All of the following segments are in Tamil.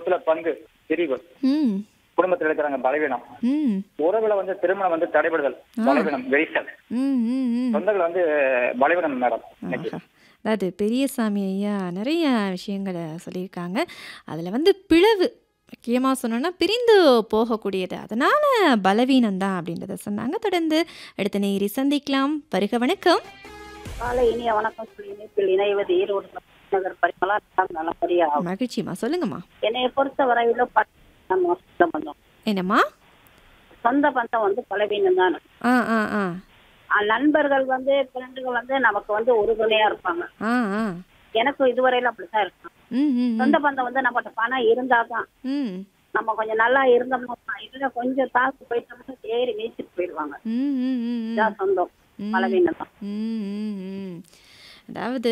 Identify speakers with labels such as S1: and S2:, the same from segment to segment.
S1: சொத்துல பங்கு பிரிவு
S2: ம்
S1: குடும்பத்தில் இருக்கிறாங்க பலவீனம்
S2: ம்
S1: உறவுல வந்து திருமணம் வந்து தடைபடுதல் பலவீனம் வெரிசல்
S2: ம் ம் ம்
S1: சொந்தங்கள் வந்து பலவீனம் மேடம் இன்னைக்கு
S2: ஆஹா. அதாவது பெரியசாமி ஐயா நிறைய விஷயங்களை சொல்லியிருக்காங்க அதில் வந்து பிளவு முக்கியமாக சொன்னோன்னா பிரிந்து போகக்கூடியது அதனால் பலவீனம் தான் அப்படின்றத சொன்னாங்க தொடர்ந்து அடுத்த நேரி சந்திக்கலாம் வருக வணக்கம்
S3: காலை இனிய வணக்கம் சொல்லி இணைப்பில் இணைவது ஈரோடு நகர் பரிமளா நல்லபடியா ஆகும்.
S2: மகிழ்ச்சிம்மா சொல்லுங்கம்மா
S3: என்னைய பொறுத்த வரையில ப- நம்ம சொந்த பந்தம்
S2: என்னம்மா
S3: சொந்த பந்தம் வந்து பலவீனம் தான்
S2: ஆ ஆ ஆ
S3: நண்பர்கள் வந்து ஃப்ரெண்டுகள் வந்து நமக்கு வந்து உறுதுணையா இருப்பாங்க
S2: ஆ ஆ
S3: எனக்கு இதுவரையில அப்படித்தான் இருக்கும்
S2: ம் ம் ம்.
S3: சொந்த பந்தம் வந்து நம்மகிட்ட பணம் இருந்தாதான்
S2: ம்
S3: நம்ம கொஞ்சம் நல்லா இருந்தோம்னா இதுல கொஞ்சம் தாக்கு போயிட்டோம்னா ஏறி மீச்சிட்டு போயிடுவாங்க
S2: ம் ம் ம் ம்.
S3: இதான் சொந்தம்
S2: ம்.
S3: பலவீனம் தான்
S2: ம், ம், ம். அதாவது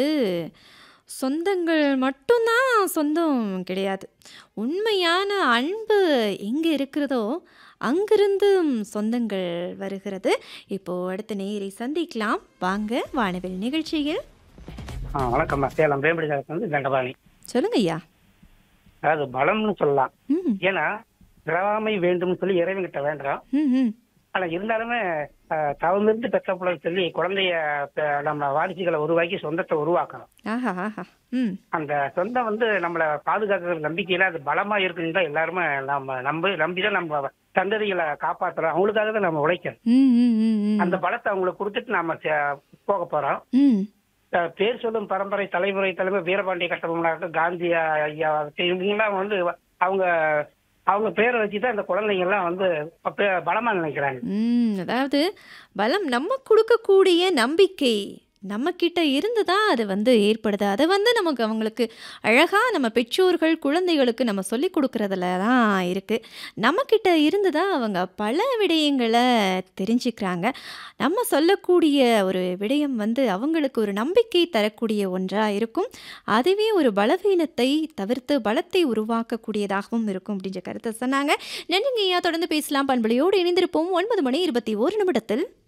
S2: சொந்தங்கள் மட்டும்தான் சொந்தம் கிடையாது உண்மையான அன்பு எங்கே இருக்கிறதோ அங்கிருந்து சொந்தங்கள் வருகிறது இப்போ அடுத்த நேரை சந்திக்கலாம் வாங்க வானவில் நிகழ்ச்சியில்
S4: ஆ வணக்கம்மா சேலம் வேம்படி வந்து தண்டபாணி
S2: சொல்லுங்க ஐயா
S4: அதாவது பலம்னு சொல்லலாம்
S2: ம்
S4: ஏன்னா பிறவாமை வேண்டும்னு சொல்லி இறைவன்கிட்ட வேண்டுறோம்
S2: ம் ம்
S4: ஆனா இருந்தாலுமே அஹ், தவமிருந்து பெற்ற பிள்ளைன்னு சொல்லி குழந்தைய பெ- நம்ம வாரிசுகளை உருவாக்கி சொந்தத்தை உருவாக்கணும்
S2: ஆஹா ஆஹா ம்
S4: அந்த சொந்தம் வந்து நம்மளை பாதுகாக்கிற நம்பிக்கையில அது பலமா இருக்குன்னு தான் எல்லாருமே நம்ம நம்பி நம்பி தான் நம்ம சந்ததிகளை காப்பாத்துறோம் அவங்களுக்காக தான் நம்ம உழைக்கணும்
S2: ம் ம் ம் ம்
S4: அந்த பலத்தை அவங்களுக்கு கொடுத்துட்டு நாம சே- போக போறோம்
S2: ம்
S4: அஹ் பேர் சொல்லும் பரம்பரை தலைமுறை தலைமை வீரபாண்டிய கட்டபொம்மனாகட்டும் காந்தி ஐயா இவங்கெல்லாம் வந்து அவங்க அவங்க பேரை வச்சு தான் இந்த குழந்தைங்க எல்லாம் வந்து ப- பலமா நினைக்கிறாங்க
S2: ம் அதாவது பலம் நம்ம கொடுக்கக்கூடிய நம்பிக்கை நம்ம கிட்ட இருந்து தான் அது வந்து ஏற்படுது அதை வந்து நமக்கு அவங்களுக்கு அழகாக நம்ம பெற்றோர்கள் குழந்தைகளுக்கு நம்ம சொல்லி கொடுக்கறதுல தான் இருக்குது நம்மக்கிட்ட இருந்து தான் அவங்க பல விடயங்களை தெரிஞ்சுக்கிறாங்க நம்ம சொல்லக்கூடிய ஒரு விடயம் வந்து அவங்களுக்கு ஒரு நம்பிக்கை தரக்கூடிய ஒன்றாக இருக்கும் அதுவே ஒரு பலவீனத்தை தவிர்த்து பலத்தை உருவாக்கக்கூடியதாகவும் இருக்கும் அப்படின்ற கருத்தை சொன்னாங்க நன்றிங்க ஐயா தொடர்ந்து பேசலாம் பண்பலையோடு இணைந்திருப்போம் ஒன்பது மணி இருபத்தி ஓரு நிமிடத்தில்